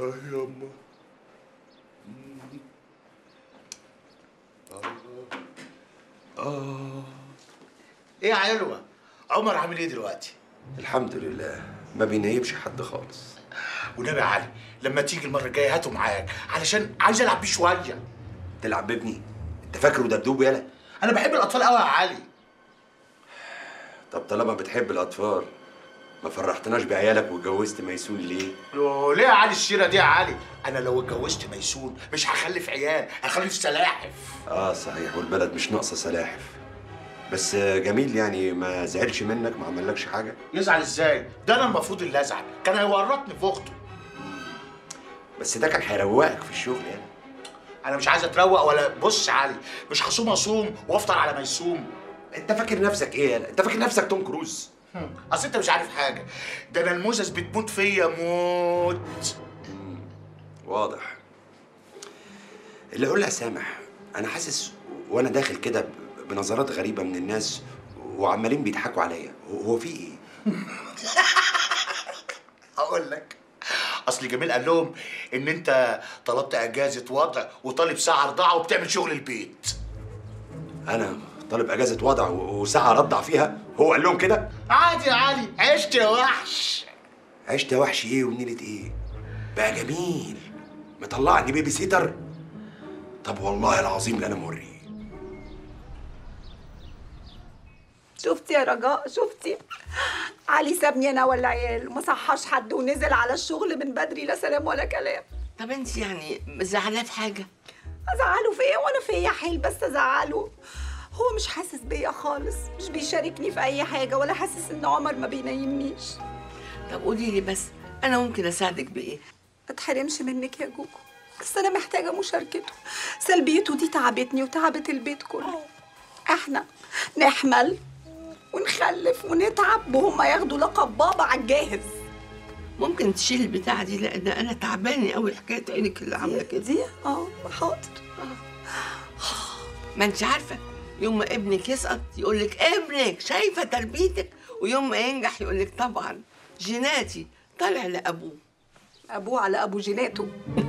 اه يما اه ايه يا علوة عمر عامل ايه دلوقتي الحمد لله ما بينيبش حد خالص ونبي يا علي لما تيجي المره الجايه هاته معاك علشان عايز العب بيه شويه تلعب بابني انت فاكره دبدوب يالا انا بحب الاطفال قوي يا علي طب طالما بتحب الاطفال ما فرحتناش بعيالك واتجوزت ميسون ليه يوه، ليه يا علي السيره دي يا علي انا لو اتجوزت ميسون مش هخلف عيال هخلف سلاحف اه صحيح والبلد مش ناقصه سلاحف بس آه، جميل يعني ما زعلش منك ما عملكش حاجه يزعل ازاي ده انا المفروض اللي ازعل كان هيورطني في اخته بس ده كان هيروقك في الشغل يعني انا مش عايز اتروق ولا بص يا علي مش هصوم اصوم وافطر على ميسوم انت فاكر نفسك ايه يالا انت فاكر نفسك توم كروز اصل انت مش عارف حاجه ده انا الموزس بتموت فيا موت واضح اللي اقولها سامح انا حاسس وانا داخل كده ب- بنظرات غريبه من الناس وعمالين بيضحكوا عليا هو هو في ايه هقول لك اصل جميل قال لهم ان انت طلبت اجازه وضع وطالب ساعه رضاعه وبتعمل شغل البيت انا طالب اجازه وضع و- وساعه رضع فيها هو قال لهم كده عادي يا علي عشت يا وحش عشت يا وحش ايه ونيلة ايه بقى جميل مطلعني بيبي سيتر طب والله العظيم لا انا موري شفتي يا رجاء شفتي علي سابني انا والعيال وما صحاش حد ونزل على الشغل من بدري لا سلام ولا كلام طب انت يعني زعلانه في حاجه ازعله في ايه وانا فيا حيل بس ازعله هو مش حاسس بيا خالص مش بيشاركني في اي حاجه ولا حاسس ان عمر ما بينيمنيش طب قولي لي بس انا ممكن اساعدك بايه ما تحرمش منك يا جوجو بس انا محتاجه مشاركته سلبيته دي تعبتني وتعبت البيت كله احنا نحمل ونخلف ونتعب وهم ياخدوا لقب بابا على الجاهز ممكن تشيل البتاعه دي لان انا تعباني قوي حكايه عينك اللي عامله كده دي اه حاضر ما انت عارفه يوم ما ابنك يسقط يقول لك ابنك شايفه تربيتك ويوم ما ينجح يقول لك طبعا جيناتي طالع لابوه ابوه على ابو جيناته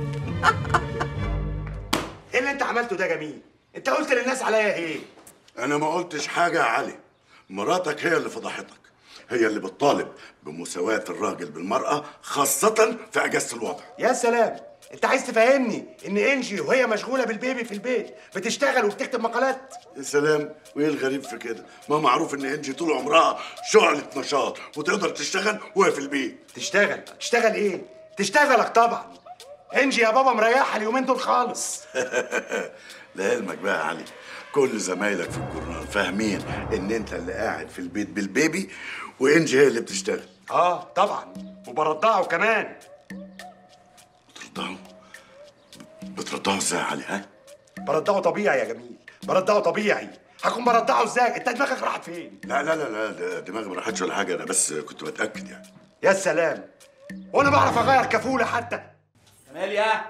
ايه اللي انت عملته ده جميل انت قلت للناس عليا ايه انا ما قلتش حاجه يا علي مراتك هي اللي فضحتك هي اللي بتطالب بمساواة الراجل بالمرأة خاصة في أجازة الوضع يا سلام انت عايز تفهمني ان انجي وهي مشغوله بالبيبي في البيت بتشتغل وبتكتب مقالات يا سلام وايه الغريب في كده ما معروف ان انجي طول عمرها شعلة نشاط وتقدر تشتغل وهي في البيت تشتغل تشتغل ايه تشتغلك طبعا انجي يا بابا مريحه اليومين دول خالص لعلمك بقى يا علي كل زمايلك في الجورنال فاهمين ان انت اللي قاعد في البيت بالبيبي وانجي هي اللي بتشتغل اه طبعا وبرضعه كمان بترضعه بترضعه ازاي يا علي ها برضعه طبيعي يا جميل برضعه طبيعي هكون برضعه ازاي انت دماغك راحت فين لا لا لا لا ده دماغي ما راحتش ولا حاجه انا بس كنت بتاكد يعني يا سلام وانا بعرف اغير كفوله حتى كماليا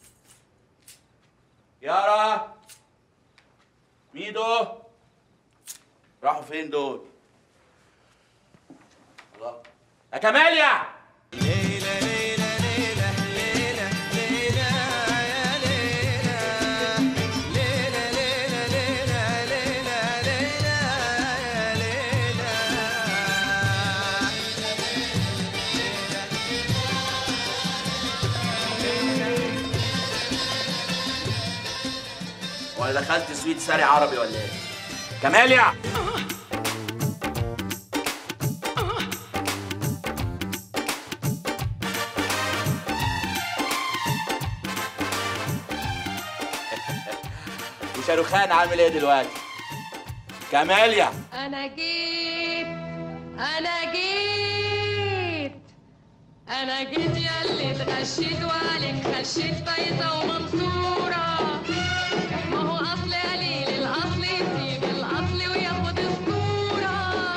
يارا ميدو راحوا فين دول؟ الله يا كماليا ولا دخلت سويت ساري عربي ولا ايه؟ كماليا وشاروخان عامل ايه دلوقتي؟ كماليا أنا جيت أنا جيت أنا جيت ياللي اتغشيت وعليك خشيت فايزة ومنصورة ما هو أصل قليل الأصل يسيب الأصل وياخد الصورة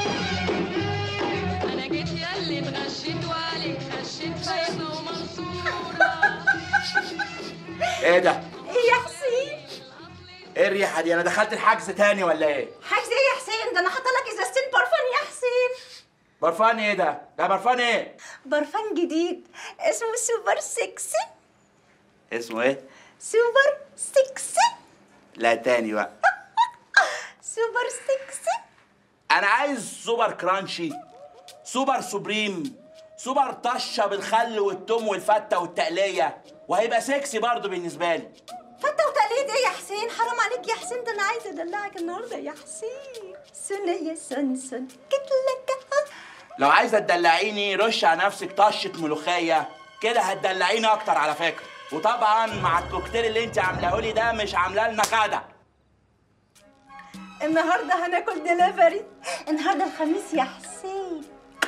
أنا جيت ياللي اتغشيت وعليك خشيت فايزة ومنصورة ايه ده؟ ايه يا حسين ايه الريحه دي؟ انا دخلت الحجز تاني ولا ايه؟ حاجه ايه يا حسين ده انا حاطه لك ازازتين برفان يا حسين برفان ايه ده؟ ده برفان ايه؟ برفان جديد اسمه سوبر سكسي اسمه ايه؟ سوبر سكسي لا تاني بقى سوبر سكسي انا عايز سوبر كرانشي سوبر سوبريم سوبر طشه بالخل والثوم والفته والتقليه وهيبقى سكسي برضه بالنسبه لي فتة وتقليد ايه يا حسين حرام عليك يا حسين ده انا عايزه ادلعك النهارده يا حسين سن يا سن سن كتلك لو عايزه تدلعيني رش على نفسك طشه ملوخيه كده هتدلعيني اكتر على فكره وطبعا مع الكوكتيل اللي انت عاملاه لي ده مش عامله لنا غدا النهارده هناكل دليفري النهارده الخميس يا حسين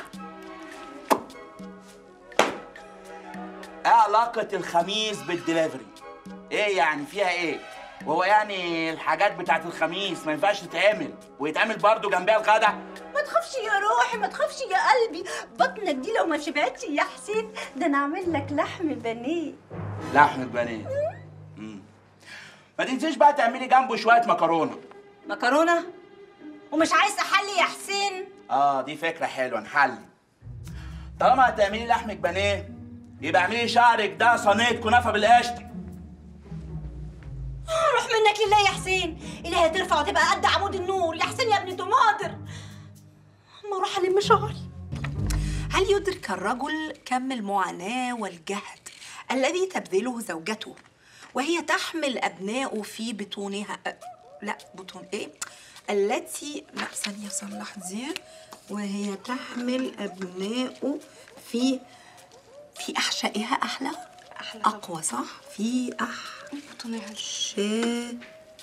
ايه علاقه الخميس بالدليفري ايه يعني فيها ايه وهو يعني الحاجات بتاعت الخميس ما ينفعش تتعمل ويتعمل برضه جنبها الغدا ما تخافش يا روحي ما تخافش يا قلبي بطنك دي لو ما شبعتش يا حسين ده انا اعمل لك لحم بانيه لحمة بانيه مم. ما تنسيش بقى تعملي جنبه شويه مكرونه مكرونه ومش عايز تحلي يا حسين اه دي فكره حلوه نحل طالما هتعملي لحمة بانيه يبقى اعملي شعرك ده صينيه كنافه بالقشطه روح منك لله يا حسين الهي ترفع وتبقى قد عمود النور يا حسين يا ابن تماضر اما اروح الم شعري هل يدرك الرجل كم المعاناة والجهد الذي تبذله زوجته وهي تحمل أبناء في بطونها أ- لا بطون إيه التي لا ثانية صلح دي وهي تحمل أبناء في في أحشائها أحلى أحلى أقوى صح في أحشائها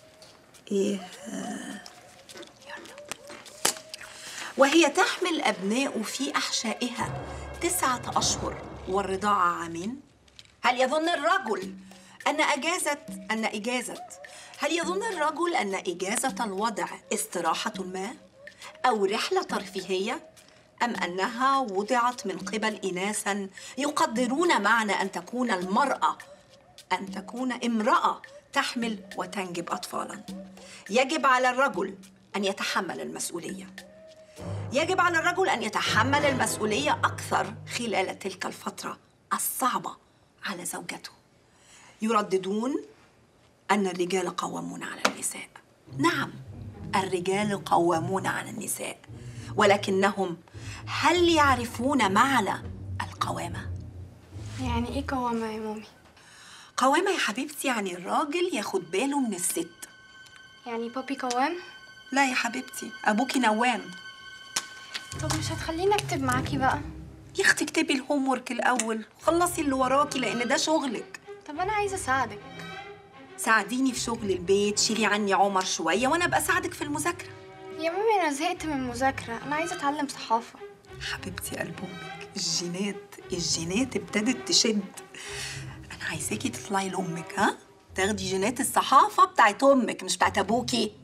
وهي تحمل أبناء في أحشائها تسعة أشهر والرضاعة عامين هل يظن الرجل أن أجازة أن إجازة هل يظن الرجل أن إجازة الوضع استراحة ما أو رحلة ترفيهية أم أنها وضعت من قبل إناسا يقدرون معنى أن تكون المرأة أن تكون امرأة تحمل وتنجب أطفالا يجب على الرجل أن يتحمل المسؤولية يجب على الرجل أن يتحمل المسؤولية أكثر خلال تلك الفترة الصعبة على زوجته يرددون أن الرجال قوامون على النساء نعم الرجال قوامون على النساء ولكنهم هل يعرفون معنى القوامة؟ يعني ايه قوامة يا مامي؟ قوامة يا حبيبتي يعني الراجل ياخد باله من الست يعني بابي قوام؟ لا يا حبيبتي أبوكي نوام طب مش هتخليني اكتب معاكي بقى؟ يا اختي اكتبي الهوم ورك الأول خلصي اللي وراكي لأن ده شغلك طب انا عايزة اساعدك ساعديني في شغل البيت شيلي عني عمر شوية وأنا أبقى أساعدك في المذاكرة يا مامي انا زهقت من المذاكرة انا عايزة اتعلم صحافة حبيبتي قلب أمك الجينات الجينات ابتدت تشد أنا عايزاكي تطلعي لأمك ها تاخدي جينات الصحافة بتاعت أمك مش بتاعت أبوكي